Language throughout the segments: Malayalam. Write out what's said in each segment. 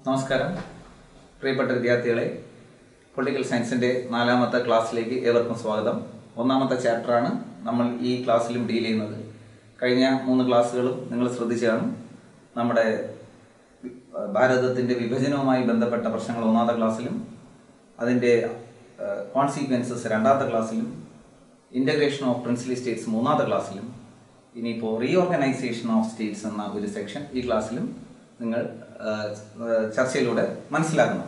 നമസ്കാരം പ്രിയപ്പെട്ട വിദ്യാർത്ഥികളെ പൊളിറ്റിക്കൽ സയൻസിന്റെ നാലാമത്തെ ക്ലാസ്സിലേക്ക് ഏവർക്കും സ്വാഗതം ഒന്നാമത്തെ ചാപ്റ്ററാണ് നമ്മൾ ഈ ക്ലാസ്സിലും ഡീൽ ചെയ്യുന്നത് കഴിഞ്ഞ മൂന്ന് ക്ലാസ്സുകളും നിങ്ങൾ ശ്രദ്ധിച്ചു കാണും നമ്മുടെ ഏഹ്, ഭാരതത്തിന്റെ വിഭജനവുമായി ബന്ധപ്പെട്ട പ്രശ്നങ്ങൾ ഒന്നാമത്തെ ക്ലാസ്സിലും അതിന്റെ കോൺസിക്വൻസസ് രണ്ടാമത്തെ ക്ലാസ്സിലും ഇന്റഗ്രേഷൻ ഓഫ് പ്രിൻസിലി സ്റ്റേറ്റ്സ് മൂന്നാമത്തെ ക്ലാസ്സിലും ഇനിയിപ്പോൾ റീഓർഗനൈസേഷൻ ഓഫ് സ്റ്റേറ്റ്സ് എന്ന ഒരു സെക്ഷൻ ഈ ക്ലാസ്സിലും നിങ്ങൾ ആ, ആ, ചർച്ചയിലൂടെ മനസ്സിലാക്കുന്നതാണ്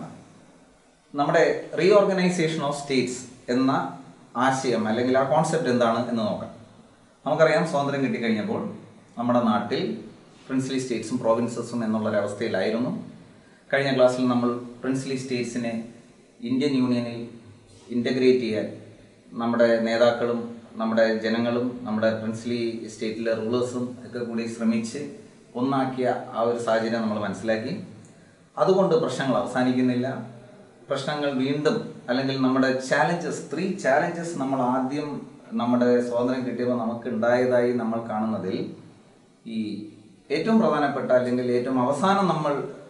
നമ്മുടെ റീഓർഗനൈസേഷൻ ഓഫ് സ്റ്റേറ്റ്സ് എന്ന ആശയം അല്ലെങ്കിൽ ആ കോൺസെപ്റ്റ് എന്താണ് എന്ന് നോക്കാം നമുക്കറിയാം സ്വാതന്ത്ര്യം കിട്ടിക്കഴിഞ്ഞപ്പോൾ നമ്മുടെ നാട്ടിൽ പ്രിൻസിലി സ്റ്റേറ്റ്സും പ്രോവിൻസസും എന്നുള്ളൊരവസ്ഥയിലായിരുന്നു കഴിഞ്ഞ ക്ലാസ്സിൽ നമ്മൾ പ്രിൻസിലി സ്റ്റേറ്റ്സിനെ ഇന്ത്യൻ യൂണിയനിൽ ഇൻ്റഗ്രേറ്റ് ചെയ്യാൻ നമ്മുടെ നേതാക്കളും നമ്മുടെ ജനങ്ങളും നമ്മുടെ പ്രിൻസിലി സ്റ്റേറ്റിലെ റൂളേഴ്സും ഒക്കെ കൂടി ശ്രമിച്ച് ഒന്നാക്കിയ ആ ഒരു സാഹചര്യം നമ്മൾ മനസ്സിലാക്കി അതുകൊണ്ട് പ്രശ്നങ്ങൾ അവസാനിക്കുന്നില്ല പ്രശ്നങ്ങൾ വീണ്ടും അല്ലെങ്കിൽ നമ്മുടെ ചാലഞ്ചസ് ത്രീ ചാലഞ്ചസ് നമ്മൾ ആദ്യം നമ്മുടെ സ്വാതന്ത്ര്യം കിട്ടിയപ്പോൾ നമുക്ക് ഉണ്ടായതായി നമ്മൾ കാണുന്നതിൽ ഈ ഏറ്റവും പ്രധാനപ്പെട്ട അല്ലെങ്കിൽ ഏറ്റവും അവസാനം നമ്മൾ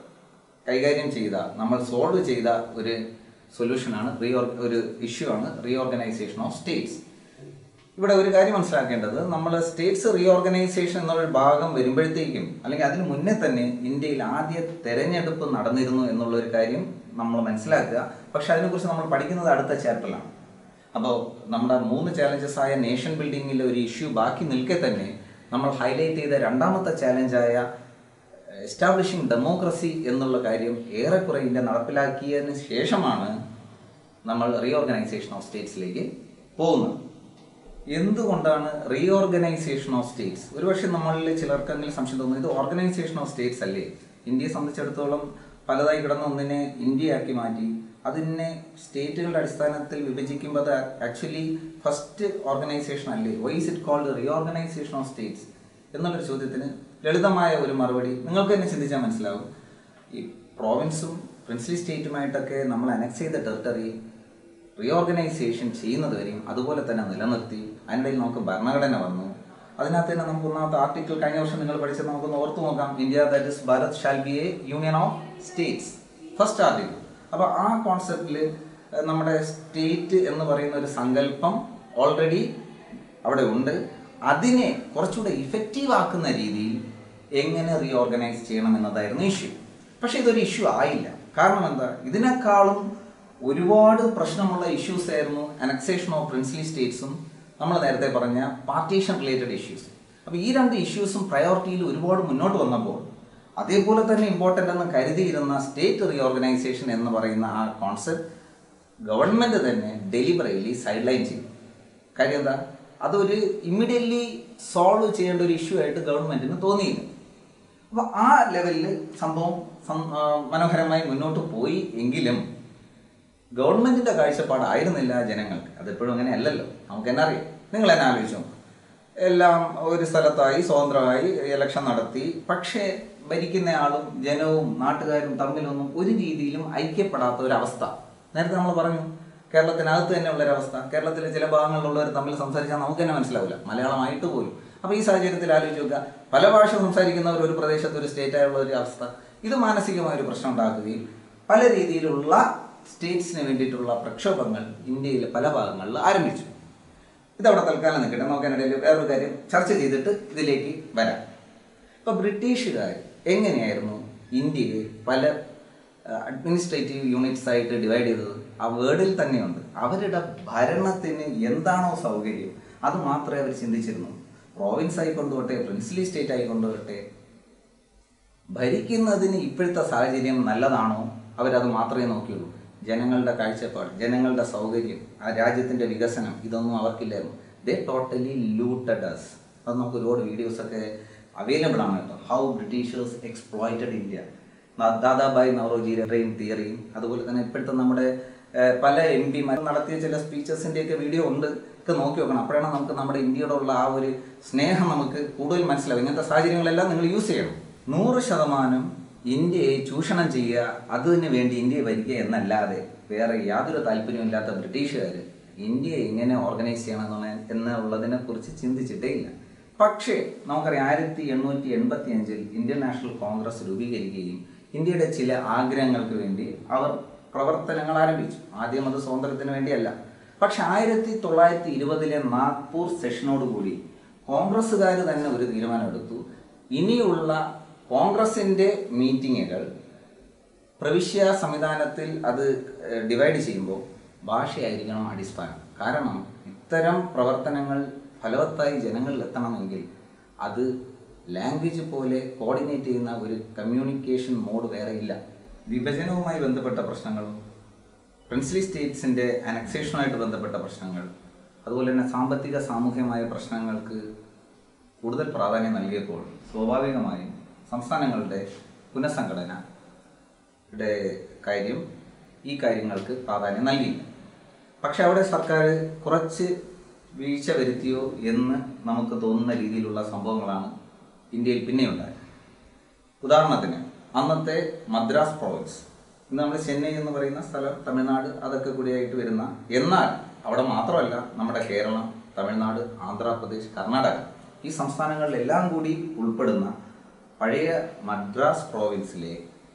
കൈകാര്യം ചെയ്ത നമ്മൾ സോൾവ് ചെയ്ത ഒരു സൊല്യൂഷനാണ് റീഓർ ഒരു ഇഷ്യൂ ആണ് റീഓർഗനൈസേഷൻ ഓഫ് സ്റ്റേറ്റ്സ് ഇവിടെ ഒരു കാര്യം മനസ്സിലാക്കേണ്ടത് നമ്മൾ സ്റ്റേറ്റ്സ് റീഓർഗനൈസേഷൻ എന്നുള്ളൊരു ഭാഗം വരുമ്പോഴത്തേക്കും അല്ലെങ്കിൽ അതിന് മുന്നേ തന്നെ ഇന്ത്യയിൽ ആദ്യ തെരഞ്ഞെടുപ്പ് നടന്നിരുന്നു എന്നുള്ള ഒരു കാര്യം നമ്മൾ മനസ്സിലാക്കുക പക്ഷെ അതിനെക്കുറിച്ച് നമ്മൾ പഠിക്കുന്നത് അടുത്ത ചാപ്റ്ററിലാണ് അപ്പോൾ നമ്മുടെ മൂന്ന് ചാലഞ്ചസ് ആയ നേഷൻ ബിൽഡിങ്ങിലെ ഒരു ഇഷ്യൂ ബാക്കി നിൽക്കെ തന്നെ നമ്മൾ ഹൈലൈറ്റ് ചെയ്ത രണ്ടാമത്തെ ചാലഞ്ചായ എസ്റ്റാബ്ലിഷിംഗ് ഡെമോക്രസി എന്നുള്ള കാര്യം ഏറെക്കുറെ ഇന്ത്യ നടപ്പിലാക്കിയതിന് ശേഷമാണ് നമ്മൾ റീഓർഗനൈസേഷൻ ഓഫ് സ്റ്റേറ്റ്സിലേക്ക് പോകുന്നത് എന്തുകൊണ്ടാണ് റീഓർഗനൈസേഷൻ ഓഫ് സ്റ്റേറ്റ്സ് ഒരുപക്ഷെ നമ്മളിൽ ചിലർക്കെങ്കിലും സംശയം തോന്നുന്നു ഇത് ഓർഗനൈസേഷൻ ഓഫ് സ്റ്റേറ്റ്സ് അല്ലേ ഇന്ത്യയെ സംബന്ധിച്ചിടത്തോളം പലതായി കിടന്ന ഒന്നിനെ ഇന്ത്യയാക്കി മാറ്റി അതിനെ സ്റ്റേറ്റുകളുടെ അടിസ്ഥാനത്തിൽ വിഭജിക്കുമ്പോൾ അത് ആക്ച്വലി ഫസ്റ്റ് ഓർഗനൈസേഷൻ അല്ലേ why is it called reorganisation of states എന്നുള്ളൊരു ചോദ്യത്തിന് ലളിതമായ ഒരു മറുപടി നിങ്ങൾക്ക് തന്നെ ചിന്തിച്ചാൽ മനസ്സിലാവും ഈ പ്രോവിൻസും പ്രിൻസിലി സ്റ്റേറ്റുമായിട്ടൊക്കെ നമ്മൾ അനക്സ് ചെയ്ത ടെറിട്ടറി റീഓർഗനൈസേഷൻ ചെയ്യുന്നത് വരെയും അതുപോലെ തന്നെ നിലനിർത്തി അതിനിടയിൽ നമുക്ക് ഭരണഘടന വന്നു അതിനകത്ത് തന്നെ നമുക്ക് ഒന്നാമത്തെ ആർട്ടിക്കിൾ കഴിഞ്ഞ വർഷം നിങ്ങൾ പഠിച്ചത് നമുക്കൊന്ന് ഓർത്തു നോക്കാം India that is Bharat shall be a union of states first article അപ്പോൾ ആ കോൺസെപ്റ്റിൽ നമ്മുടെ സ്റ്റേറ്റ് എന്ന് പറയുന്ന ഒരു സങ്കല്പം ഓൾറെഡി അവിടെ ഉണ്ട് അതിനെ കുറച്ചുകൂടെ ഇഫക്റ്റീവ് ആക്കുന്ന രീതിയിൽ എങ്ങനെ റീഓർഗനൈസ് ചെയ്യണം എന്നതായിരുന്നു ഇഷ്യൂ പക്ഷേ ഇതൊരു ഇഷ്യൂ ആയില്ല കാരണം എന്താ ഇതിനേക്കാളും ഒരുപാട് പ്രശ്നമുള്ള ഇഷ്യൂസ് ആയിരുന്നു അനക്സേഷൻ ഓഫ് പ്രിൻസിലി സ്റ്റേറ്റ്സും നമ്മൾ നേരത്തെ പറഞ്ഞ പാർട്ടീഷൻ റിലേറ്റഡ് ഇഷ്യൂസ് അപ്പോൾ ഈ രണ്ട് ഇഷ്യൂസും പ്രയോറിറ്റിയിൽ ഒരുപാട് മുന്നോട്ട് വന്നപ്പോൾ അതേപോലെ തന്നെ ഇമ്പോർട്ടൻ്റ് എന്ന് കരുതിയിരുന്ന സ്റ്റേറ്റ് റീഓർഗനൈസേഷൻ എന്ന് പറയുന്ന ആ കോൺസെപ്റ്റ് ഗവൺമെൻറ് തന്നെ ഡെലിബറേറ്റ്ലി സൈഡ് ലൈൻ ചെയ്തു കാര്യം എന്താ അതൊരു ഇമ്മീഡിയറ്റ്ലി സോൾവ് ചെയ്യേണ്ട ഒരു ഇഷ്യൂ ആയിട്ട് ഗവൺമെൻറ്റിന് തോന്നിയില്ല അപ്പോൾ ആ ലെവലിൽ സംഭവം സം- ആ, മനോഹരമായി മുന്നോട്ട് പോയി എങ്കിലും ഗവൺമെന്റിന്റെ കാഴ്ചപ്പാടായിരുന്നില്ല ജനങ്ങൾക്ക് അതെപ്പോഴും അങ്ങനെ അല്ലല്ലോ നമുക്ക് തന്നെ അറിയാം നിങ്ങൾ എന്നെ ആലോചിച്ചു നോക്ക്. എല്ലാം ഒരു സ്ഥലത്തായി സ്വതന്ത്രമായി ഇലക്ഷൻ നടത്തി പക്ഷേ ഭരിക്കുന്ന ആളും ജനവും നാട്ടുകാരും തമ്മിലൊന്നും ഒരു രീതിയിലും ഐക്യപ്പെടാത്ത ഒരു അവസ്ഥ നേരത്തെ നമ്മൾ പറഞ്ഞു കേരളത്തിനകത്ത് തന്നെ ഉള്ളൊരവസ്ഥ കേരളത്തിലെ ചില ഭാഗങ്ങളിലുള്ളവർ തമ്മിൽ സംസാരിച്ചാൽ നമുക്ക് തന്നെ മനസ്സിലാവില്ല മലയാളമായിട്ട് പോലും അപ്പോൾ ഈ സാഹചര്യത്തിൽ ആലോചിച്ച് നോക്കുക പല ഭാഷ സംസാരിക്കുന്നവർ ഒരു പ്രദേശത്ത് ഒരു സ്റ്റേറ്റ് ആയുള്ള ഒരു അവസ്ഥ ഇത് മാനസികമായ ഒരു പ്രശ്നം ഉണ്ടാക്കുകയും പല രീതിയിലുള്ള സ്റ്റേറ്റ്സിന് വേണ്ടിയിട്ടുള്ള പ്രക്ഷോഭങ്ങൾ ഇന്ത്യയിലെ പല ഭാഗങ്ങളിൽ ആരംഭിച്ചു ഇതവിടെ തൽക്കാലം നിൽക്കട്ടെ നോക്കാനിടയിൽ വേറൊരു കാര്യം ചർച്ച ചെയ്തിട്ട് ഇതിലേക്ക് വരാം ഇപ്പൊ ബ്രിട്ടീഷുകാർ എങ്ങനെയായിരുന്നു ഇന്ത്യയെ പല അഡ്മിനിസ്ട്രേറ്റീവ് യൂണിറ്റ്സ് ആയിട്ട് ഡിവൈഡ് ചെയ്തത് ആ വേർഡിൽ തന്നെയുണ്ട് അവരുടെ ഭരണത്തിന് എന്താണോ സൗകര്യം അത് മാത്രമേ അവർ ചിന്തിച്ചിരുന്നു പ്രോവിൻസ് ആയിക്കൊണ്ടുപോട്ടെ പ്രിൻസിലി സ്റ്റേറ്റ് ആയിക്കൊണ്ടുപോട്ടെ ഭരിക്കുന്നതിന് ഇപ്പോഴത്തെ സാഹചര്യം നല്ലതാണോ അവരത് മാത്രമേ നോക്കിയുള്ളൂ ജനങ്ങളുടെ കാഴ്ചപ്പാട് ജനങ്ങളുടെ സൗകര്യം ആ രാജ്യത്തിന്റെ വികസനം ഇതൊന്നും അവർക്കില്ലായിരുന്നു ദേ ടോട്ടലി ലൂട്ടഡ് അസ് അത് നമുക്ക് ഒരുപാട് വീഡിയോസ് ഒക്കെ അവൈലബിൾ ആണ് കേട്ടോ how Britishers exploited India Dadabhai നവറോജിയുടെ ട്രെയിൻ തിയറിയും അതുപോലെ തന്നെ ഇപ്പോഴത്തെ നമ്മുടെ ഏഹ്, പല എം പിമാർ നടത്തിയ ചില സ്പീച്ചസിന്റെ ഒക്കെ വീഡിയോ ഉണ്ട് ഒക്കെ നോക്കി നോക്കണം അപ്പോഴാണ് നമുക്ക് നമ്മുടെ ഇന്ത്യയോടുള്ള ആ ഒരു സ്നേഹം നമുക്ക് കൂടുതൽ മനസ്സിലാവും ഇങ്ങനത്തെ സാഹചര്യങ്ങളെല്ലാം നിങ്ങൾ യൂസ് ചെയ്യണം നൂറ് ശതമാനം ഇന്ത്യയെ ചൂഷണം ചെയ്യുക അതിനു വേണ്ടി ഇന്ത്യയെ ഭരിക്കുക എന്നല്ലാതെ വേറെ യാതൊരു താല്പര്യമില്ലാത്ത ബ്രിട്ടീഷുകാർ ഇന്ത്യയെ എങ്ങനെ ഓർഗനൈസ് ചെയ്യണം എന്നുള്ള എന്നുള്ളതിനെ കുറിച്ച് ചിന്തിച്ചിട്ടേ ഇല്ല പക്ഷേ നമുക്കറിയാം ആയിരത്തി എണ്ണൂറ്റി എൺപത്തി അഞ്ചിൽ ഇന്ത്യൻ നാഷണൽ കോൺഗ്രസ് രൂപീകരിക്കുകയും ഇന്ത്യയുടെ ചില ആഗ്രഹങ്ങൾക്ക് വേണ്ടി അവർ പ്രവർത്തനങ്ങൾ ആരംഭിച്ചു ആദ്യം അത് സ്വാതന്ത്ര്യത്തിന് വേണ്ടിയല്ല പക്ഷെ ആയിരത്തി തൊള്ളായിരത്തി ഇരുപതിലെ നാഗ്പൂർ സെഷനോടുകൂടി കോൺഗ്രസ്സുകാർ തന്നെ ഒരു തീരുമാനമെടുത്തു ഇനിയുള്ള കോൺഗ്രസിന്റെ മീറ്റിങ്ങുകൾ പ്രവിശ്യ സംവിധാനത്തിൽ അത് ഡിവൈഡ് ചെയ്യുമ്പോൾ ഭാഷയായിരിക്കണം അടിസ്ഥാനം കാരണം ഇത്തരം പ്രവർത്തനങ്ങൾ ഫലവത്തായി ജനങ്ങളിൽ എത്തണമെങ്കിൽ അത് ലാംഗ്വേജ് പോലെ കോർഡിനേറ്റ് ചെയ്യുന്ന ഒരു കമ്മ്യൂണിക്കേഷൻ മോഡ് വേറെ ഇല്ല വിഭജനവുമായി ബന്ധപ്പെട്ട പ്രശ്നങ്ങളും പ്രിൻസ്ലി സ്റ്റേറ്റ്സിൻ്റെ അനക്സേഷനുമായിട്ട് ബന്ധപ്പെട്ട പ്രശ്നങ്ങൾ അതുപോലെ തന്നെ സാമ്പത്തിക സാമൂഹികമായ പ്രശ്നങ്ങൾക്ക് കൂടുതൽ പ്രാധാന്യം നൽകിയപ്പോൾ സ്വാഭാവികമായും സംസ്ഥാനങ്ങളുടെ പുനഃസംഘടന യുടെ കാര്യം ഈ കാര്യങ്ങൾക്ക് പ്രാധാന്യം നൽകിയില്ല പക്ഷെ അവിടെ സർക്കാർ കുറച്ച് വീഴ്ച വരുത്തിയോ എന്ന് നമുക്ക് തോന്നുന്ന രീതിയിലുള്ള സംഭവങ്ങളാണ് ഇന്ത്യയിൽ പിന്നെ ഉണ്ടായത് ഉദാഹരണത്തിന് അന്നത്തെ മദ്രാസ് പ്രോവിൻസ് ഇന്ന് നമ്മൾ ചെന്നൈ എന്ന് പറയുന്ന സ്ഥലം തമിഴ്നാട് അതൊക്കെ കൂടിയായിട്ട് വരുന്ന എന്നാൽ അവിടെ മാത്രമല്ല നമ്മുടെ കേരളം തമിഴ്നാട് ആന്ധ്രാപ്രദേശ് കർണാടക ഈ സംസ്ഥാനങ്ങളിലെല്ലാം കൂടി ഉൾപ്പെടുന്ന പഴയ മദ്രാസ് പ്രോവിൻസിലെ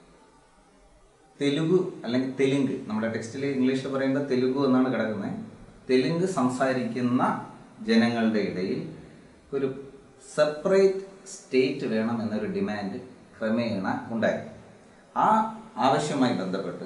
തെലുഗു അല്ലെങ്കിൽ തെലുങ്ക് നമ്മുടെ ടെക്സ്റ്റിൽ ഇംഗ്ലീഷിൽ പറയുമ്പോൾ തെലുഗു എന്നാണ് കിടക്കുന്നത് തെലുങ്ക് സംസാരിക്കുന്ന ജനങ്ങളുടെ ഇടയിൽ ഒരു സെപ്പറേറ്റ് സ്റ്റേറ്റ് വേണം എന്നൊരു ഡിമാൻഡ് ക്രമേണ ഉണ്ടായി ആ ആവശ്യവുമായി ബന്ധപ്പെട്ട്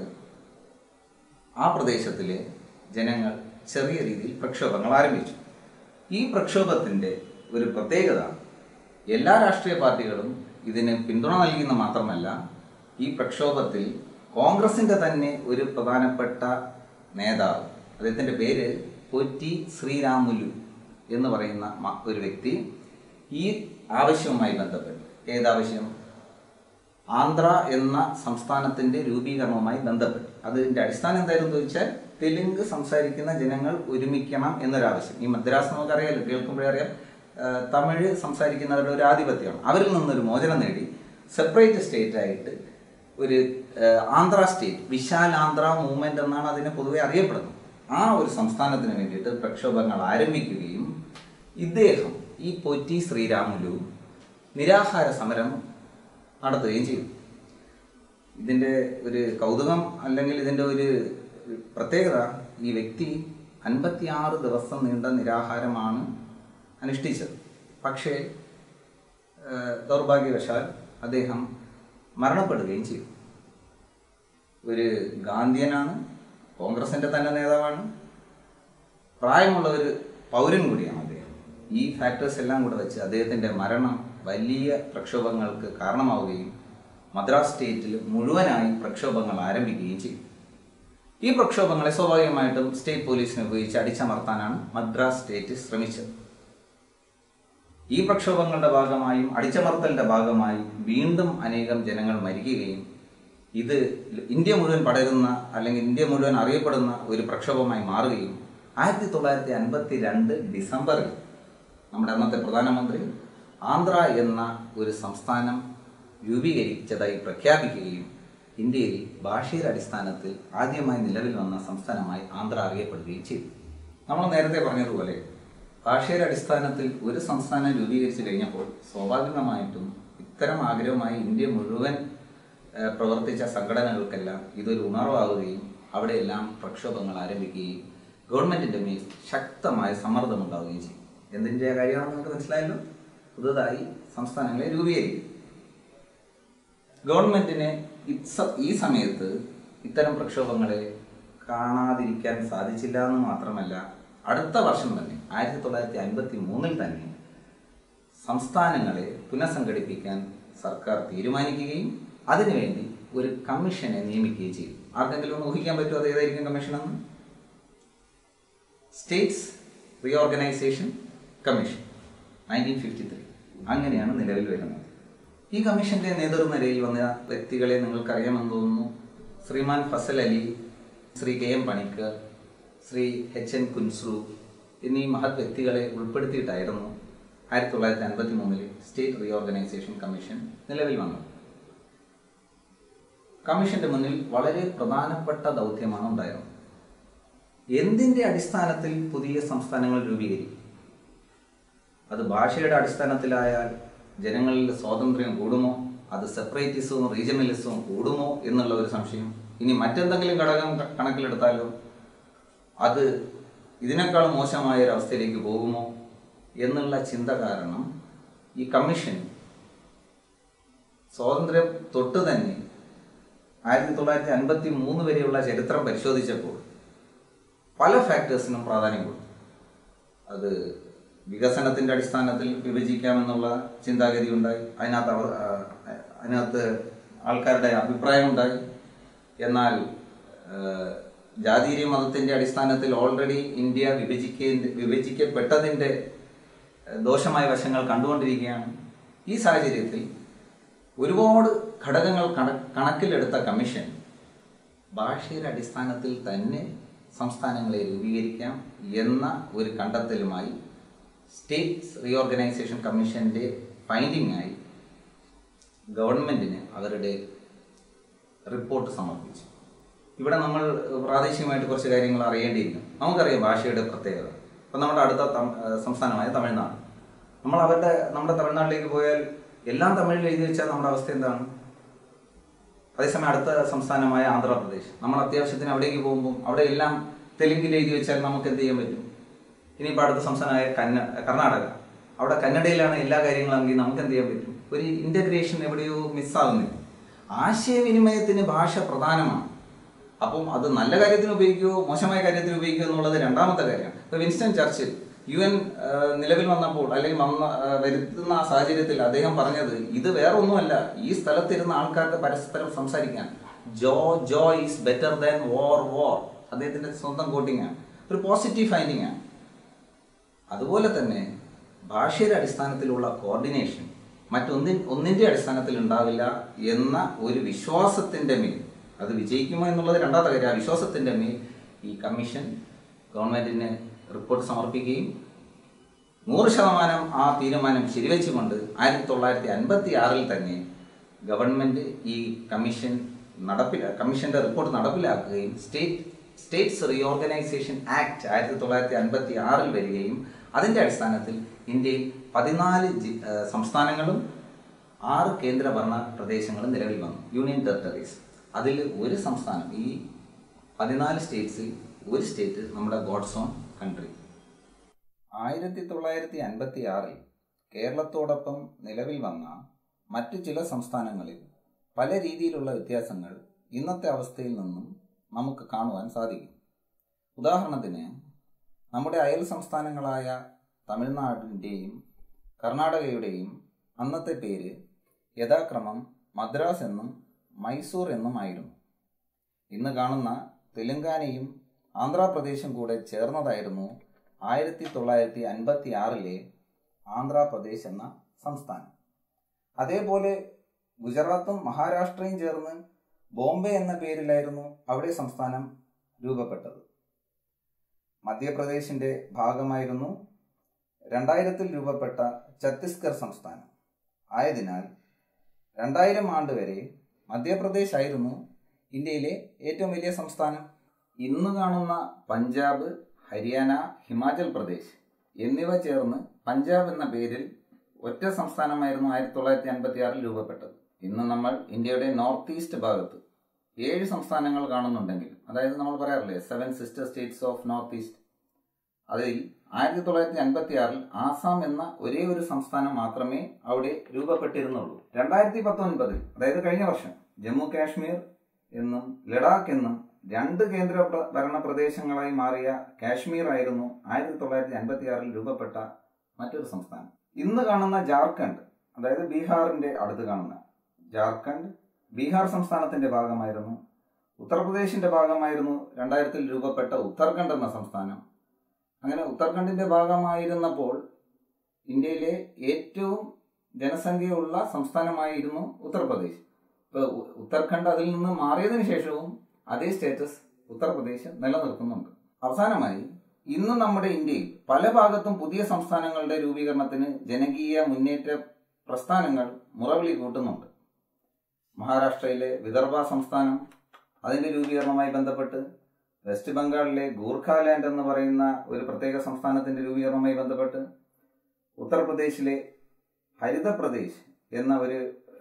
ആ പ്രദേശത്തിലെ ജനങ്ങൾ ചെറിയ രീതിയിൽ പ്രക്ഷോഭങ്ങൾ ആരംഭിച്ചു ഈ പ്രക്ഷോഭത്തിൻ്റെ ഒരു പ്രത്യേകത എല്ലാ രാഷ്ട്രീയ പാർട്ടികളും ഇതിന് പിന്തുണ നൽകിയെന്ന് മാത്രമല്ല ഈ പ്രക്ഷോഭത്തിൽ കോൺഗ്രസിന്റെ തന്നെ ഒരു പ്രധാനപ്പെട്ട നേതാവ് അദ്ദേഹത്തിന്റെ പേര് പൊറ്റി ശ്രീരാമുലു എന്ന് പറയുന്ന മ- ഒരു വ്യക്തി ഈ ആവശ്യവുമായി ബന്ധപ്പെട്ട് ഏതാവശ്യം ആന്ധ്ര എന്ന സംസ്ഥാനത്തിന്റെ രൂപീകരണവുമായി ബന്ധപ്പെട്ട് അതിന്റെ അടിസ്ഥാനം എന്തായിരുന്നു എന്ന് ചോദിച്ചാൽ തെലുങ്ക് സംസാരിക്കുന്ന ജനങ്ങൾ ഒരുമിക്കണം എന്നൊരാവശ്യം ഈ മദ്രാസ് നമുക്കറിയാലോ കേൾക്കുമ്പോഴേ അറിയാം ആ, തമിഴ് സംസാരിക്കുന്നവരുടെ ഒരു ആധിപത്യമാണ് അവരിൽ നിന്നൊരു മോചനം നേടി സെപ്പറേറ്റ് സ്റ്റേറ്റ് ആയിട്ട് ഒരു ആ, ആന്ധ്ര സ്റ്റേറ്റ് വിശാൽ ആന്ധ്ര മൂവ്മെന്റ് എന്നാണ് അതിനെ പൊതുവെ അറിയപ്പെടുന്നത് ആ ഒരു സംസ്ഥാനത്തിന് വേണ്ടിയിട്ട് പ്രക്ഷോഭങ്ങൾ ആരംഭിക്കുകയും ഇദ്ദേഹം ഈ പൊറ്റി ശ്രീരാമുലു നിരാഹാര സമരം നടത്തുകയും ചെയ്തു ഇതിൻ്റെ ഒരു കൗതുകം അല്ലെങ്കിൽ ഇതിൻ്റെ ഒരു പ്രത്യേകത ഈ വ്യക്തി അൻപത്തിയാറ് ദിവസം നീണ്ട നിരാഹാരമാണ് അനുഷ്ഠിച്ചത് പക്ഷേ ഏഹ്, ദൗർഭാഗ്യവശാൽ അദ്ദേഹം മരണപ്പെടുകയും ചെയ്തു ഒരു ഗാന്ധിയനാണ് കോൺഗ്രസിന്റെ തന്നെ നേതാവാണ് പ്രായമുള്ള ഒരു പൗരൻ കൂടിയാണ് അദ്ദേഹം ഈ ഫാക്ടേഴ്സ് എല്ലാം കൂടെ വെച്ച് അദ്ദേഹത്തിന്റെ മരണം വലിയ പ്രക്ഷോഭങ്ങൾക്ക് കാരണമാവുകയും മദ്രാസ് സ്റ്റേറ്റിൽ മുഴുവനായി പ്രക്ഷോഭങ്ങൾ ആരംഭിക്കുകയും ചെയ്തു ഈ പ്രക്ഷോഭങ്ങളെ സ്വാഭാവികമായിട്ടും സ്റ്റേറ്റ് പോലീസിനെ ഉപയോഗിച്ച് അടിച്ചമർത്താനാണ് മദ്രാസ് സ്റ്റേറ്റ് ശ്രമിച്ചത് ഈ പ്രക്ഷോഭങ്ങളുടെ ഭാഗമായും അടിച്ചമർത്തലിന്റെ ഭാഗമായി വീണ്ടും അനേകം ജനങ്ങൾ മരിക്കുകയും ഇത് ഇന്ത്യ മുഴുവൻ പടരുന്ന അല്ലെങ്കിൽ ഇന്ത്യ മുഴുവൻ അറിയപ്പെടുന്ന ഒരു പ്രക്ഷോഭമായി മാറുകയും ആയിരത്തി തൊള്ളായിരത്തി അൻപത്തി രണ്ട് ഡിസംബറിൽ നമ്മുടെ അന്നത്തെ പ്രധാനമന്ത്രി ആന്ധ്ര എന്ന ഒരു സംസ്ഥാനം രൂപീകരിച്ചതായി പ്രഖ്യാപിക്കുകയും ഇന്ത്യയിൽ ഭാഷയുടെ അടിസ്ഥാനത്തിൽ ആദ്യമായി നിലവിൽ വന്ന സംസ്ഥാനമായി ആന്ധ്ര അറിയപ്പെടുകയും ചെയ്തു നമ്മൾ നേരത്തെ പറഞ്ഞതുപോലെ ഭാഷയുടെ അടിസ്ഥാനത്തിൽ ഒരു സംസ്ഥാനം രൂപീകരിച്ചു കഴിഞ്ഞപ്പോൾ സ്വാഭാവികമായിട്ടും ഇത്തരം ആഗ്രഹമായി ഇന്ത്യ മുഴുവൻ ഏഹ്, പ്രവർത്തിച്ച സംഘടനകൾക്കെല്ലാം ഇതൊരു ഉണർവാവുകയും അവിടെയെല്ലാം പ്രക്ഷോഭങ്ങൾ ആരംഭിക്കുകയും ഗവൺമെന്റിന്റെ മേൽ ശക്തമായ സമ്മർദ്ദം ഉണ്ടാവുകയും ചെയ്യും എന്തിന്റെ കാര്യമാണെന്ന് നമുക്ക് മനസ്സിലായല്ലോ പുതുതായി സംസ്ഥാനങ്ങളെ രൂപീകരിക്കും ഗവൺമെന്റിന് ഇത്സ- ഈ സമയത്ത് ഇത്തരം പ്രക്ഷോഭങ്ങളെ കാണാതിരിക്കാൻ സാധിച്ചില്ല എന്ന് മാത്രമല്ല അടുത്ത വർഷം തന്നെ ആയിരത്തി തൊള്ളായിരത്തി അൻപത്തി മൂന്നിൽ തന്നെ സംസ്ഥാനങ്ങളെ പുനഃസംഘടിപ്പിക്കാൻ സർക്കാർ തീരുമാനിക്കുകയും അതിനുവേണ്ടി ഒരു കമ്മീഷനെ നിയമിക്കുകയും ചെയ്തു ആർക്കെങ്കിലും ഒന്ന് ഊഹിക്കാൻ പറ്റുമോ അത് ഏതായിരിക്കും കമ്മീഷൻ എന്ന് states reorganisation commission nineteen fifty three അങ്ങനെയാണ് നിലവിൽ വരുന്നത് ഈ കമ്മീഷന്റെ നേതൃനിരയിൽ വന്ന വ്യക്തികളെ നിങ്ങൾക്കറിയാമെന്ന് തോന്നുന്നു Shriman Fazal Ali Shri K M Panikkar Shri H N Kunzru എന്നീ മഹത് വ്യക്തികളെ ഉൾപ്പെടുത്തിയിട്ടായിരുന്നു ആയിരത്തി തൊള്ളായിരത്തി അൻപത്തി മൂന്നിലെ സ്റ്റേറ്റ് റീഓർഗനൈസേഷൻ കമ്മീഷൻ നിലവിൽ വന്നത് കമ്മീഷന്റെ മുന്നിൽ വളരെ പ്രധാനപ്പെട്ട ദൗത്യമാണ് ഉണ്ടായിരുന്നത് എന്തിന്റെ അടിസ്ഥാനത്തിൽ പുതിയ സംസ്ഥാനങ്ങൾ രൂപീകരിക്കും അത് ഭാഷയുടെ അടിസ്ഥാനത്തിലായാൽ ജനങ്ങളിൽ സ്വാതന്ത്ര്യം കൂടുമോ അത് സെപ്പറേറ്റിസവും റീജിയണലിസവും കൂടുമോ എന്നുള്ള ഒരു സംശയം ഇനി മറ്റെന്തെങ്കിലും ഘടകം ക- കണക്കിലെടുത്താലോ അത് ഇതിനേക്കാൾ മോശമായ ഒരു അവസ്ഥയിലേക്ക് പോകുമോ എന്നുള്ള ചിന്ത കാരണം ഈ കമ്മീഷൻ സ്വാതന്ത്ര്യം തൊട്ട് തന്നെ ആയിരത്തി തൊള്ളായിരത്തി അൻപത്തി മൂന്ന് വരെയുള്ള ചരിത്രം പരിശോധിച്ചപ്പോൾ പല ഫാക്ടേഴ്സിനും പ്രാധാന്യം കൊടുത്തു അത് വികസനത്തിന്റെ അടിസ്ഥാനത്തിൽ വിഭജിക്കാമെന്നുള്ള ചിന്താഗതി ഉണ്ടായി അതിനകത്ത് അവർ ആ, അതിനകത്ത് ആൾക്കാരുടെ അഭിപ്രായം ഉണ്ടായി എന്നാൽ ആ, ജാതീയ മതത്തിന്റെ അടിസ്ഥാനത്തിൽ ഓൾറെഡി ഇന്ത്യ വിഭജിക്ക വിഭജിക്കപ്പെട്ടതിന്റെ ആ, ദോഷമായ വശങ്ങൾ കണ്ടുകൊണ്ടിരിക്കുകയാണ് ഈ സാഹചര്യത്തിൽ ഒരുപാട് ഘടകങ്ങൾ കണ- കണക്കിലെടുത്ത കമ്മീഷൻ ഭാഷയുടെ അടിസ്ഥാനത്തിൽ തന്നെ സംസ്ഥാനങ്ങളെ രൂപീകരിക്കാം എന്ന ഒരു കണ്ടെത്തലുമായി സ്റ്റേറ്റ്സ് റീഓർഗനൈസേഷൻ കമ്മീഷന്റെ ഫൈൻഡിംഗ് ആയി ഗവൺമെന്റിന് അവരുടെ റിപ്പോർട്ട് സമർപ്പിച്ചു ഇവിടെ നമ്മൾ പ്രാദേശികമായിട്ട് കുറച്ച് കാര്യങ്ങൾ അറിയേണ്ടിയിരിക്കും നമുക്കറിയാം ഭാഷയുടെ പ്രത്യേകത ഇപ്പം നമ്മുടെ അടുത്ത തം- ഏഹ് സംസ്ഥാനമായ തമിഴ്നാട് നമ്മൾ അവരുടെ നമ്മുടെ തമിഴ്നാട്ടിലേക്ക് പോയാൽ എല്ലാം തമിഴിൽ എഴുതി വെച്ചാൽ നമ്മുടെ അവസ്ഥ എന്താണ് അതേസമയം അടുത്ത സംസ്ഥാനമായ ആന്ധ്രാപ്രദേശ് നമ്മൾ അത്യാവശ്യത്തിന് അവിടേക്ക് പോകുമ്പോൾ അവിടെ എല്ലാം തെലുങ്കിൽ എഴുതി വെച്ചാൽ നമുക്ക് എന്ത് ചെയ്യാൻ പറ്റും ഇനിയിപ്പോൾ അടുത്ത സംസ്ഥാനമായ കന്ന കർണാടക അവിടെ കന്നഡയിലാണ് എല്ലാ കാര്യങ്ങളും എങ്കിൽ നമുക്ക് എന്ത് ചെയ്യാൻ പറ്റും ഒരു ഇന്റഗ്രേഷൻ എവിടെയോ മിസ്സാകുന്നില്ല ആശയവിനിമയത്തിന് ഭാഷ പ്രധാനമാണ് അപ്പം അത് നല്ല കാര്യത്തിന് ഉപയോഗിക്കുമോ മോശമായ കാര്യത്തിന് ഉപയോഗിക്കുമോ എന്നുള്ളത് രണ്ടാമത്തെ കാര്യമാണ് ഇപ്പൊ വിൻസ്റ്റൺ ചർച്ചിൽ യു എൻ നിലവിൽ വന്നപ്പോൾ അല്ലെങ്കിൽ വന്ന ആ, വരുത്തുന്ന ആ സാഹചര്യത്തിൽ അദ്ദേഹം പറഞ്ഞത് ഇത് വേറെ ഒന്നുമല്ല ഈ സ്ഥലത്തിരുന്ന ആൾക്കാർക്ക് പരസ്പരം സംസാരിക്കാൻ jaw jaw is better than war war അദ്ദേഹത്തിന്റെ സ്വന്തം കോട്ടിംഗ് ആണ് ഒരു പോസിറ്റീവ് ഫൈൻഡിങ് ആണ് അതുപോലെ തന്നെ ഭാഷയുടെ അടിസ്ഥാനത്തിലുള്ള കോർഡിനേഷൻ മറ്റൊന്നിൻ ഒന്നിന്റെ അടിസ്ഥാനത്തിൽ ഉണ്ടാവില്ല എന്ന ഒരു വിശ്വാസത്തിന്റെ മേൽ അത് വിജയിക്കുമോ എന്നുള്ളത് രണ്ടാമത്തെ കാര്യം ആ വിശ്വാസത്തിന്റെ മേൽ ഈ കമ്മീഷൻ ഗവൺമെന്റിന് റിപ്പോർട്ട് സമർപ്പിക്കുകയും നൂറ് ശതമാനം ആ തീരുമാനം ശരിവെച്ചുകൊണ്ട് ആയിരത്തി തൊള്ളായിരത്തി അൻപത്തി ആറിൽ തന്നെ ഗവൺമെന്റ് ഈ കമ്മീഷൻ നടപ്പില കമ്മീഷന്റെ റിപ്പോർട്ട് നടപ്പിലാക്കുകയും സ്റ്റേറ്റ് സ്റ്റേറ്റ്സ് റീഓർഗനൈസേഷൻ ആക്ട് ആയിരത്തി തൊള്ളായിരത്തി അൻപത്തി ആറിൽ വരികയും അതിന്റെ അടിസ്ഥാനത്തിൽ ഇന്ത്യയിൽ പതിനാല് ജി- ആ, സംസ്ഥാനങ്ങളും ആറ് കേന്ദ്രഭരണ പ്രദേശങ്ങളും നിലവിൽ വന്നു യൂണിയൻ ടെറിട്ടറീസ് അതിൽ ഒരു സംസ്ഥാനം ഈ പതിനാല് സ്റ്റേറ്റ്സിൽ ഒരു സ്റ്റേറ്റ് നമ്മുടെ ഗോഡ്സ് ഓൺ കൺട്രി ആയിരത്തി തൊള്ളായിരത്തി അൻപത്തി ആറിൽ കേരളത്തോടൊപ്പം നിലവിൽ വന്ന മറ്റു ചില സംസ്ഥാനങ്ങളിൽ പല രീതിയിലുള്ള വ്യത്യാസങ്ങൾ ഇന്നത്തെ അവസ്ഥയിൽ നിന്നും നമുക്ക് കാണുവാൻ സാധിക്കും ഉദാഹരണത്തിന് നമ്മുടെ അയൽ സംസ്ഥാനങ്ങളായ തമിഴ്നാടിൻ്റെയും കർണാടകയുടെയും അന്നത്തെ പേര് യഥാക്രമം മദ്രാസ് എന്നും മൈസൂർ എന്നും ആയിരുന്നു ഇന്ന് കാണുന്ന തെലുങ്കാനയും ആന്ധ്രാപ്രദേശും കൂടെ ചേർന്നതായിരുന്നു ആയിരത്തി തൊള്ളായിരത്തി അൻപത്തി ആറിലെ ആന്ധ്രാപ്രദേശ് എന്ന സംസ്ഥാനം അതേപോലെ ഗുജറാത്തും മഹാരാഷ്ട്രയും ചേർന്ന് ബോംബെ എന്ന പേരിലായിരുന്നു അവിടെ സംസ്ഥാനം രൂപപ്പെട്ടത് മധ്യപ്രദേശിന്റെ ഭാഗമായിരുന്നു രണ്ടായിരത്തിൽ രൂപപ്പെട്ട ഛത്തീസ്ഗഡ് സംസ്ഥാനം ആയതിനാൽ രണ്ടായിരം ആണ്ട് വരെ മധ്യപ്രദേശ് ആയിരുന്നു ഇന്ത്യയിലെ ഏറ്റവും വലിയ സംസ്ഥാനം ഇന്ന് കാണുന്ന പഞ്ചാബ് ഹരിയാന ഹിമാചൽ പ്രദേശ് എന്നിവ ചേർന്ന് പഞ്ചാബ് എന്ന പേരിൽ ഒറ്റ സംസ്ഥാനമായിരുന്നു ആയിരത്തി തൊള്ളായിരത്തി അൻപത്തി ആറിൽ രൂപപ്പെട്ടത് ഇന്ന് നമ്മൾ ഇന്ത്യയുടെ നോർത്ത് ഈസ്റ്റ് ഭാഗത്ത് ഏഴ് സംസ്ഥാനങ്ങൾ കാണുന്നുണ്ടെങ്കിൽ അതായത് നമ്മൾ പറയാറില്ലേ seven sister states of north east അതിൽ ആയിരത്തി തൊള്ളായിരത്തി അൻപത്തി ആറിൽ ആസാം എന്ന ഒരേ ഒരു സംസ്ഥാനം മാത്രമേ അവിടെ രൂപപ്പെട്ടിരുന്നുള്ളൂ രണ്ടായിരത്തി പത്തൊൻപതിൽ അതായത് കഴിഞ്ഞ വർഷം ജമ്മു കാശ്മീർ എന്നും ലഡാക്ക് എന്നും രണ്ട് കേന്ദ്ര പ്ര- ഭരണ പ്രദേശങ്ങളായി മാറിയ കാശ്മീർ ആയിരുന്നു ആയിരത്തി തൊള്ളായിരത്തി അൻപത്തി ആറിൽ രൂപപ്പെട്ട മറ്റൊരു സംസ്ഥാനം ഇന്ന് കാണുന്ന ജാർഖണ്ഡ് അതായത് ബീഹാറിന്റെ അടുത്ത് കാണുന്ന ജാർഖണ്ഡ് ബീഹാർ സംസ്ഥാനത്തിന്റെ ഭാഗമായിരുന്നു ഉത്തർപ്രദേശിന്റെ ഭാഗമായിരുന്നു രണ്ടായിരത്തിൽ രൂപപ്പെട്ട ഉത്തരാഖണ്ഡ് എന്ന സംസ്ഥാനം അങ്ങനെ ഉത്തരാഖണ്ഡിന്റെ ഭാഗമായിരുന്നപ്പോൾ ഇന്ത്യയിലെ ഏറ്റവും ജനസംഖ്യയുള്ള സംസ്ഥാനമായിരുന്നു ഉത്തർപ്രദേശ് ഇപ്പൊ ഉ- ഉത്തരാഖണ്ഡ് അതിൽ നിന്ന് മാറിയതിനു ശേഷവും അതേ സ്റ്റേറ്റസ് ഉത്തർപ്രദേശ് നിലനിർത്തുന്നുണ്ട് അവസാനമായി ഇന്ന് നമ്മുടെ ഇന്ത്യയിൽ പല ഭാഗത്തും പുതിയ സംസ്ഥാനങ്ങളുടെ രൂപീകരണത്തിന് ജനകീയ മുന്നേറ്റ പ്രസ്ഥാനങ്ങൾ മുറവിളി കൂട്ടുന്നുണ്ട് മഹാരാഷ്ട്രയിലെ വിദർഭ സംസ്ഥാനം അതിന്റെ രൂപീകരണവുമായി ബന്ധപ്പെട്ട് വെസ്റ്റ് ബംഗാളിലെ ഗൂർഖാലാൻഡ് എന്ന് പറയുന്ന ഒരു പ്രത്യേക സംസ്ഥാനത്തിന്റെ രൂപീകരണവുമായി ബന്ധപ്പെട്ട് ഉത്തർപ്രദേശിലെ ഹരിത പ്രദേശ് എന്ന ഒരു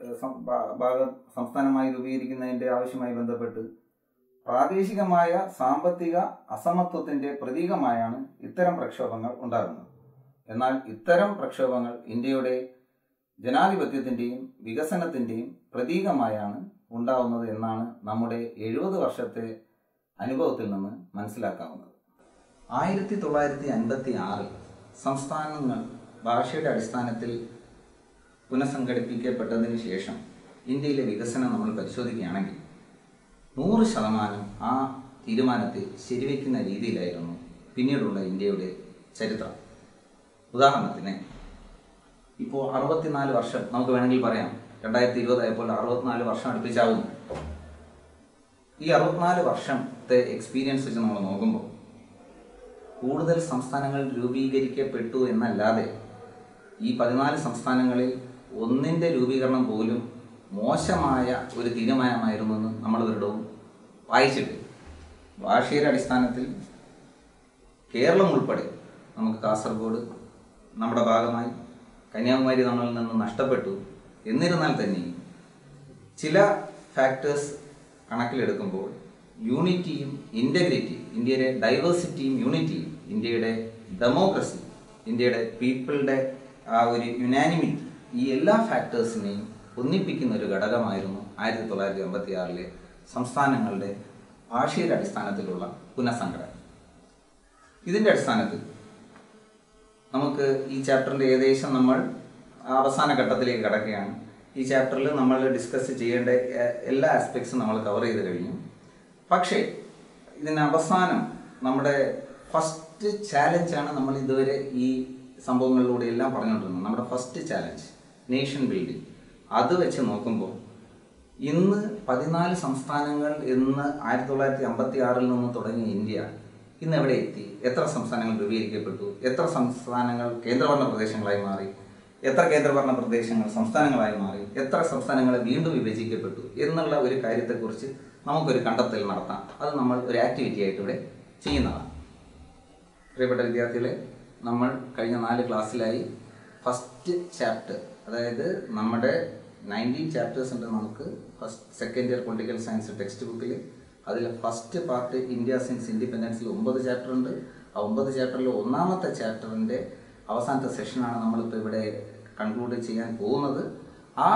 ഏഹ്, സം- ഭാ- ഭാഗ സംസ്ഥാനമായി രൂപീകരിക്കുന്നതിന്റെ ആവശ്യമായി ബന്ധപ്പെട്ട് പ്രാദേശികമായ സാമ്പത്തിക അസമത്വത്തിന്റെ പ്രതീകമായാണ് ഇത്തരം പ്രക്ഷോഭങ്ങൾ ഉണ്ടാകുന്നത് എന്നാൽ ഇത്തരം പ്രക്ഷോഭങ്ങൾ ഇന്ത്യയുടെ ജനാധിപത്യത്തിന്റെയും വികസനത്തിന്റെയും പ്രതീകമായാണ് ഉണ്ടാവുന്നത് എന്നാണ് നമ്മുടെ എഴുപത് വർഷത്തെ അനുഭവത്തിൽ നിന്ന് മനസ്സിലാക്കാവുന്നത് ആയിരത്തി തൊള്ളായിരത്തി അൻപത്തി ആറിൽ സംസ്ഥാനങ്ങൾ ഭാഷയുടെ അടിസ്ഥാനത്തിൽ പുനഃസംഘടിപ്പിക്കപ്പെട്ടതിന് ശേഷം ഇന്ത്യയിലെ വികസനം നമ്മൾ പരിശോധിക്കുകയാണെങ്കിൽ നൂറ് ശതമാനം ആ തീരുമാനത്തെ ശരിവെക്കുന്ന രീതിയിലായിരുന്നു പിന്നീടുള്ള ഇന്ത്യയുടെ ചരിത്രം ഉദാഹരണത്തിന് ഇപ്പോൾ അറുപത്തിനാല് വർഷം നമുക്ക് വേണമെങ്കിൽ പറയാം രണ്ടായിരത്തി ഇരുപതായപ്പോൾ അറുപത്തിനാല് വർഷം അടുപ്പിച്ചാവുന്നു ഈ അറുപത്തിനാല് വർഷത്തെ എക്സ്പീരിയൻസ് വെച്ച് നമ്മൾ നോക്കുമ്പോൾ കൂടുതൽ സംസ്ഥാനങ്ങൾ രൂപീകരിക്കപ്പെട്ടു എന്നല്ലാതെ ഈ പതിനാല് സംസ്ഥാനങ്ങളിൽ ഒന്നിൻ്റെ രൂപീകരണം പോലും മോശമായ ഒരു തീരുമാനമായിരുന്നു എന്ന് നമ്മൾ ഇവരുടവും വായിച്ചിട്ട് ഭാഷയുടെ അടിസ്ഥാനത്തിൽ കേരളം ഉൾപ്പെടെ നമുക്ക് കാസർഗോഡ് നമ്മുടെ ഭാഗമായി കന്യാകുമാരി നമ്മളിൽ നിന്ന് നഷ്ടപ്പെട്ടു എന്നിരുന്നാൽ തന്നെയും ചില ഫാക്ടേഴ്സ് കണക്കിലെടുക്കുമ്പോൾ യൂണിറ്റിയും ഇൻ്റഗ്രിറ്റി ഇന്ത്യയുടെ ഡൈവേഴ്സിറ്റിയും യൂണിറ്റിയും ഇന്ത്യയുടെ ഡെമോക്രസി ഇന്ത്യയുടെ പീപ്പിളുടെ ആ ഒരു യുനാനിമിറ്റി ഈ എല്ലാ ഫാക്ടേഴ്സിനെയും ഒന്നിപ്പിക്കുന്ന ഒരു ഘടകമായിരുന്നു ആയിരത്തി തൊള്ളായിരത്തി അമ്പത്തി ആറിലെ സംസ്ഥാനങ്ങളുടെ ഭാഷയുടെ അടിസ്ഥാനത്തിലുള്ള പുനഃസംഘടന ഇതിൻ്റെ അടിസ്ഥാനത്തിൽ നമുക്ക് ഈ ചാപ്റ്ററിൻ്റെ ഏകദേശം നമ്മൾ അവസാന ഘട്ടത്തിലേക്ക് കടക്കുകയാണ് ഈ ചാപ്റ്ററിൽ നമ്മൾ ഡിസ്കസ് ചെയ്യേണ്ട എ- എല്ലാ ആസ്പെക്ട്സും നമ്മൾ കവർ ചെയ്ത് കഴിഞ്ഞു പക്ഷേ ഇതിന് അവസാനം നമ്മുടെ ഫസ്റ്റ് ചാലഞ്ചാണ് നമ്മൾ ഇതുവരെ ഈ സംഭവങ്ങളിലൂടെ എല്ലാം പറഞ്ഞുകൊണ്ടിരുന്നത് നമ്മുടെ ഫസ്റ്റ് ചാലഞ്ച് നേഷൻ ബിൽഡിംഗ് അത് വെച്ച് നോക്കുമ്പോൾ ഇന്ന് പതിനാല് സംസ്ഥാനങ്ങൾ ഇന്ന് ആയിരത്തി തൊള്ളായിരത്തി അമ്പത്തി ആറിൽ നിന്ന് തുടങ്ങിയ ഇന്ത്യ ഇന്ന് എവിടെ എത്തി എത്ര സംസ്ഥാനങ്ങൾ രൂപീകരിക്കപ്പെട്ടു എത്ര സംസ്ഥാനങ്ങൾ കേന്ദ്രഭരണ പ്രദേശങ്ങളായി മാറി എത്ര കേന്ദ്രഭരണ പ്രദേശങ്ങൾ സംസ്ഥാനങ്ങളായി മാറി എത്ര സംസ്ഥാനങ്ങളെ വീണ്ടും വിഭജിക്കപ്പെട്ടു എന്നുള്ള ഒരു കാര്യത്തെക്കുറിച്ച് നമുക്കൊരു കണ്ടെത്തൽ നടത്താം അത് നമ്മൾ ഒരു ആക്ടിവിറ്റി ആയിട്ട് ഇവിടെ ചെയ്യുന്നതാണ് പ്രിയപ്പെട്ട വിദ്യാർത്ഥികളെ നമ്മൾ കഴിഞ്ഞ നാല് ക്ലാസ്സിലായി ഫസ്റ്റ് ചാപ്റ്റർ അതായത് നമ്മുടെ നയൻറ്റീൻ ചാപ്റ്റേഴ്സ് ഉണ്ട് നമുക്ക് first second year political science text ബുക്കിൽ അതിൽ ഫസ്റ്റ് പാർട്ട് ഇന്ത്യ സിൻസ് ഇൻഡിപെൻഡൻസിൽ ഒമ്പത് ചാപ്റ്റർ ഉണ്ട് ആ ഒമ്പത് ചാപ്റ്ററിൽ ഒന്നാമത്തെ ചാപ്റ്ററിൻ്റെ അവസാനത്തെ സെഷനാണ് നമ്മളിപ്പോൾ ഇവിടെ കൺക്ലൂഡ് ചെയ്യാൻ പോകുന്നത് ആ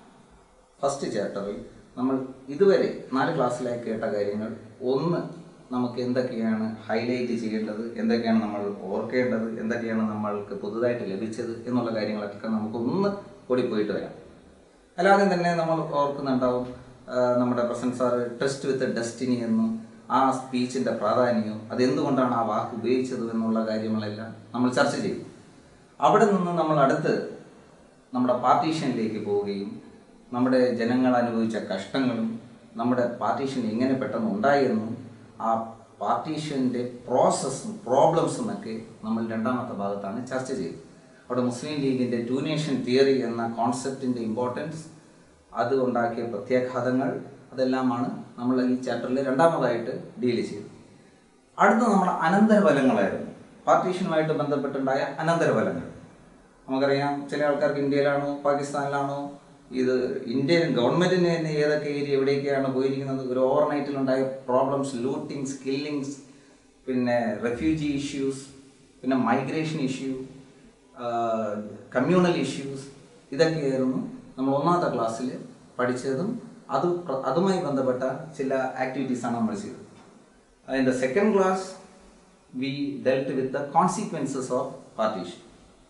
ഫസ്റ്റ് ചാപ്റ്ററിൽ നമ്മൾ ഇതുവരെ നാല് ക്ലാസ്സിലായി കേട്ട കാര്യങ്ങൾ ഒന്ന് നമുക്ക് എന്തൊക്കെയാണ് ഹൈലൈറ്റ് ചെയ്യേണ്ടത് എന്തൊക്കെയാണ് നമ്മൾ ഓർക്കേണ്ടത് എന്തൊക്കെയാണ് നമ്മൾക്ക് പുതുതായിട്ട് ലഭിച്ചത് എന്നുള്ള കാര്യങ്ങളൊക്കെ നമുക്കൊന്ന് ഓടിപ്പോയിട്ട് വരാം അല്ലാതെ തന്നെ നമ്മൾ ഓർക്കുന്നുണ്ടാവും ആ, നമ്മുടെ present sir tryst with destiny എന്നും ആ സ്പീച്ചിന്റെ പ്രാധാന്യവും അതെന്തുകൊണ്ടാണ് ആ വാക്ക് ഉപയോഗിച്ചത് എന്നുള്ള കാര്യങ്ങളെല്ലാം നമ്മൾ ചർച്ച ചെയ്തു അവിടെ നിന്ന് നമ്മൾ അടുത്ത് നമ്മുടെ പാർട്ടീഷനിലേക്ക് പോവുകയും നമ്മുടെ ജനങ്ങൾ അനുഭവിച്ച കഷ്ടങ്ങളും നമ്മുടെ പാർട്ടീഷൻ എങ്ങനെ പെട്ടെന്ന് ഉണ്ടായെന്നും ആ പാർട്ടീഷൻ്റെ പ്രോസസ്സും പ്രോബ്ലംസും ഒക്കെ നമ്മൾ രണ്ടാമത്തെ ഭാഗത്താണ് ചർച്ച ചെയ്തത് അവിടെ മുസ്ലിം ലീഗിൻ്റെ ടു നേഷൻ തിയറി എന്ന കോൺസെപ്റ്റിൻ്റെ ഇമ്പോർട്ടൻസ് അത് ഉണ്ടാക്കിയ പ്രത്യാഘാതങ്ങൾ അതെല്ലാമാണ് നമ്മൾ ഈ ചാപ്റ്ററിൽ രണ്ടാമതായിട്ട് ഡീൽ ചെയ്തത് അടുത്ത നമ്മുടെ അനന്തരഫലങ്ങളായിരുന്നു പാർട്ടീഷനുമായിട്ട് ബന്ധപ്പെട്ടുണ്ടായ അനന്തരഫലങ്ങൾ നമുക്കറിയാം ചില ആൾക്കാർക്ക് ഇന്ത്യയിലാണോ പാകിസ്ഥാനിലാണോ ഇത് ഇന്ത്യൻ ഗവൺമെന്റിന് തന്നെ ഏതൊക്കെ ഏരിയ എവിടേക്കാണ് പോയിരിക്കുന്നത് ഒരു ഓവർനൈറ്റിലുണ്ടായ പ്രോബ്ലംസ് ലൂട്ടിങ്സ് കില്ലിങ്സ് പിന്നെ റെഫ്യൂജി ഇഷ്യൂസ് പിന്നെ മൈഗ്രേഷൻ ഇഷ്യൂ കമ്മ്യൂണൽ ഇഷ്യൂസ് ഇതൊക്കെയായിരുന്നു നമ്മൾ ഒന്നാമത്തെ ക്ലാസ്സിൽ പഠിച്ചതും അത് പ്ര- അതുമായി ബന്ധപ്പെട്ട ചില ആക്ടിവിറ്റീസാണ് നമ്മൾ ചെയ്തത് in the second class we dealt with the consequences of partition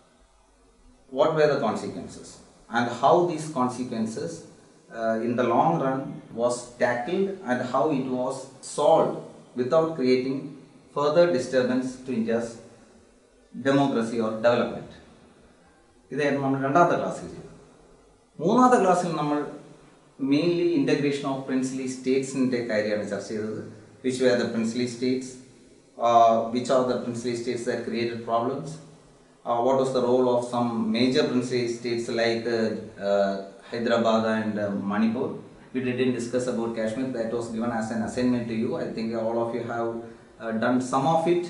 what were the consequences and how these consequences uh, in the long run was tackled and how it was solved without creating further disturbance to india's democracy or development ഇതായിരുന്നു നമ്മൾ രണ്ടാമത്തെ ക്ലാസ്സിൽ ചെയ്തത് മൂന്നാമത്തെ ക്ലാസ്സിൽ നമ്മൾ മെയിൻലി ഇൻ്റഗ്രേഷൻ ഓഫ് പ്രിൻസ്ലി സ്റ്റേറ്റ്സിൻ്റെ കാര്യമാണ് ചർച്ച ചെയ്തത് which were the princely states which are the princely states that created problems what was the role of some major princely states like Hyderabad and Manipur we didn't discuss about Kashmir. That was given as an assignment to you. I think all of you have uh, done some of it.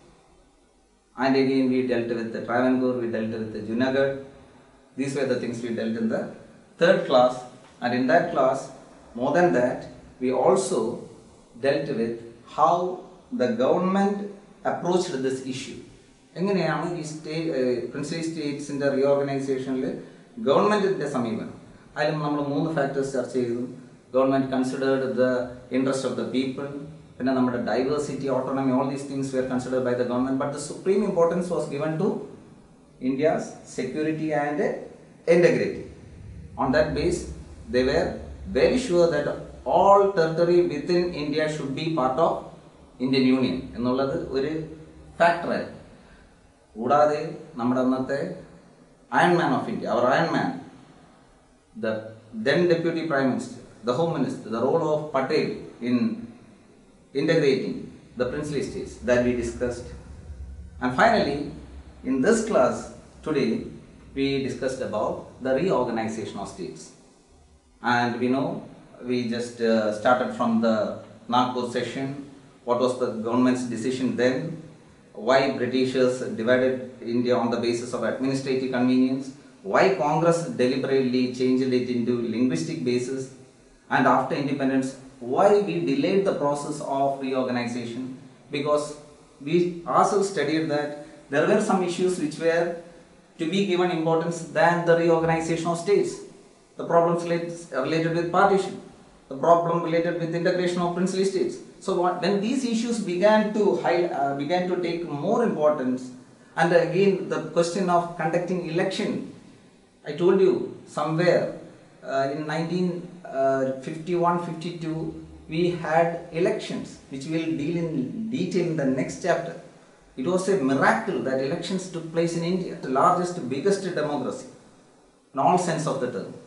And again, we dealt with the Travancore, we dealt with the Junagadh. These were the things we dealt in the third class, And in that class, more than that, we also dealt with how the government approached this issue. എങ്ങനെയാണ് ഈ സ്റ്റേറ്റ് പ്രിൻസിപ്പൽ സ്റ്റേറ്റ്സിന്റെ റീഓർഗനൈസേഷനിൽ ഗവൺമെന്റിന്റെ സമീപനം അതിലും നമ്മൾ മൂന്ന് ഫാക്ടേഴ്സ് ചർച്ച ചെയ്തു government considered the interest of the people പിന്നെ നമ്മുടെ diversity autonomy all these things were considered by the government but the supreme importance was given to India's security and integrity On that base, they were very sure that all territory within India should be part of Indian Union എന്നുള്ളത് ഒരു ഫാക്ടറായിരുന്നു കൂടാതെ നമ്മുടെ അന്നത്തെ അയൺ മാൻ ഓഫ് ഇന്ത്യ അവർ iron man the then deputy prime minister, the home minister, the role of Patel in integrating the princely states that we discussed. And finally, in this class today, we discussed about the reorganization of states. And we know we just uh, started from the Nagpur session. What was the government's decision then? Why Britishers divided India on the basis of administrative convenience? Why Congress deliberately changed it into linguistic basis? And after independence, why we delayed the process of reorganization? Because we also studied that there were some issues which were to be given importance than the reorganization of states. The problems related, related with partition, the problem related with integration of princely states. So what, when these issues began to high, uh, began to take more importance, and again the question of conducting election, I told you somewhere uh, in 1951-52 we had elections, which we'll deal in detail in the next chapter. It was a miracle that elections took place in India, the largest, biggest democracy, in all sense of the term.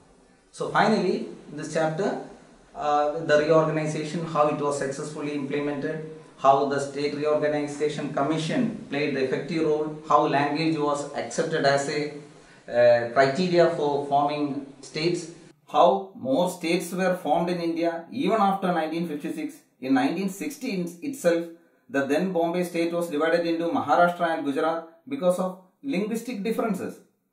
So finally, in this chapter, uh, the reorganization, how it was successfully implemented, how the State Reorganization Commission played the effective role, how language was accepted as a uh, criteria for forming states, how more states were formed in India even after 1956. In 1916 itself, the then Bombay state was divided into Maharashtra and Gujarat because of linguistic differences.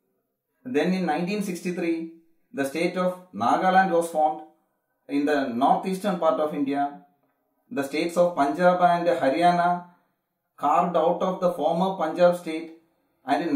Then in 1963, the state of Nagaland was formed in the northeastern part of India. The states of Punjab and Haryana carved out of the former Punjab state. And in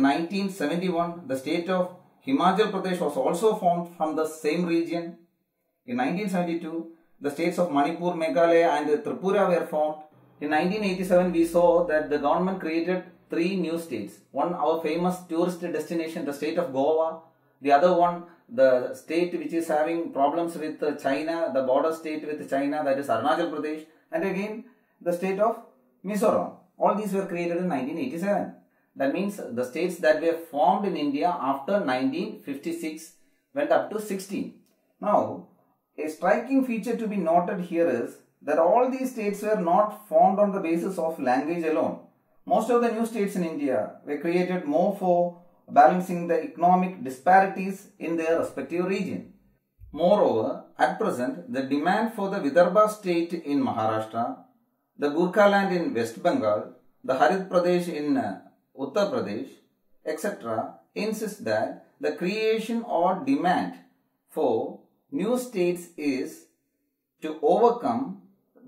1971, the state of Himachal Pradesh was also formed from the same region. In 1972, the states of Manipur, Meghalaya, and Tripura were formed. In 1987, we saw that the government created three new states. One, our famous tourist destination, the state of Goa. The other one, the state which is having problems with uh, China, the border state with China, that is Arunachal Pradesh. And again, the state of Mizoram. All these were created in 1987. That means the states that were formed in India after 1956 went up to 16. Now, a striking feature to be noted here is that all these states were not formed on the basis of language alone. Most of the new states in India were created more for balancing the economic disparities in their respective region. Moreover, at present, the demand for the Vidarbha state in Maharashtra, the Gurkha land in West Bengal, the Harid Pradesh in uh, Uttar Pradesh, etc., insist that the creation or demand for new states is to overcome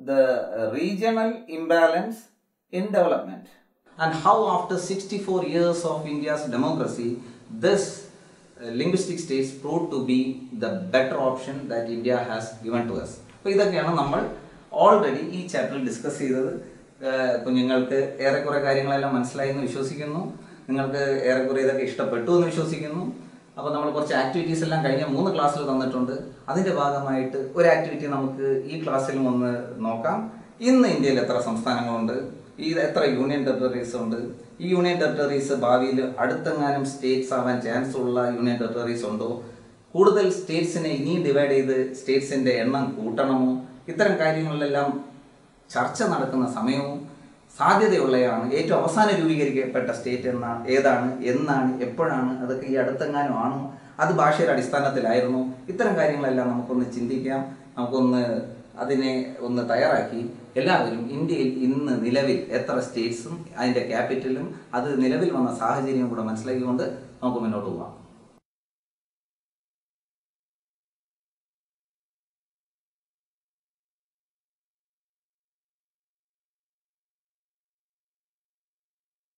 the regional imbalance in development. And how, after 64 years of India's democracy, this uh, linguistic states proved to be the better option that India has given to us. അപ്പോൾ ഇതൊക്കെയാണ് നമ്മൾ ഓൾറെഡി ഈ ചാപ്റ്ററിൽ ഡിസ്കസ് ചെയ്തത് ഏഹ് കുഞ്ഞുങ്ങൾക്ക് ഏറെക്കുറെ കാര്യങ്ങളെല്ലാം മനസ്സിലായി എന്ന് വിശ്വസിക്കുന്നു നിങ്ങൾക്ക് ഏറെക്കുറെ ഇതൊക്കെ ഇഷ്ടപ്പെട്ടു എന്ന് വിശ്വസിക്കുന്നു അപ്പോൾ നമ്മൾ കുറച്ച് ആക്ടിവിറ്റീസ് എല്ലാം കഴിഞ്ഞ മൂന്ന് ക്ലാസ്സിൽ തന്നിട്ടുണ്ട് അതിൻ്റെ ഭാഗമായിട്ട് ഒരു ആക്ടിവിറ്റി നമുക്ക് ഈ ക്ലാസ്സിലും ഒന്ന് നോക്കാം ഇന്ന് ഇന്ത്യയിൽ എത്ര സംസ്ഥാനങ്ങളുണ്ട് ഈ എത്ര യൂണിയൻ ടെറിട്ടറീസ് ഉണ്ട് ഈ യൂണിയൻ ടെറിട്ടറീസ് ഭാവിയിൽ അടുത്തെങ്ങാനും സ്റ്റേറ്റ്സ് ആവാൻ ചാൻസ് ഉള്ള യൂണിയൻ ടെറിട്ടറീസ് ഉണ്ടോ കൂടുതൽ സ്റ്റേറ്റ്സിനെ ഇനി ഡിവൈഡ് ചെയ്ത് സ്റ്റേറ്റ്സിന്റെ എണ്ണം കൂട്ടണമോ ഇത്തരം കാര്യങ്ങളിലെല്ലാം ചർച്ച നടക്കുന്ന സമയവും സാധ്യതയുള്ളതാണ് ഏറ്റവും അവസാനം രൂപീകരിക്കപ്പെട്ട സ്റ്റേറ്റ് എന്ന ഏതാണ് എന്നാണ് എപ്പോഴാണ് അതൊക്കെ ഈ അടുത്തെങ്ങാനും ആണോ അത് ഭാഷയുടെ അടിസ്ഥാനത്തിലായിരുന്നു ഇത്തരം കാര്യങ്ങളെല്ലാം നമുക്കൊന്ന് ചിന്തിക്കാം നമുക്കൊന്ന് അതിനെ ഒന്ന് തയ്യാറാക്കി എല്ലാവരും ഇന്ത്യയിൽ ഇന്ന് നിലവിൽ എത്ര സ്റ്റേറ്റ്സും അതിൻ്റെ ക്യാപിറ്റലും അത് നിലവിൽ വന്ന സാഹചര്യം കൂടെ മനസ്സിലാക്കിക്കൊണ്ട് നമുക്ക് മുന്നോട്ട് പോകാം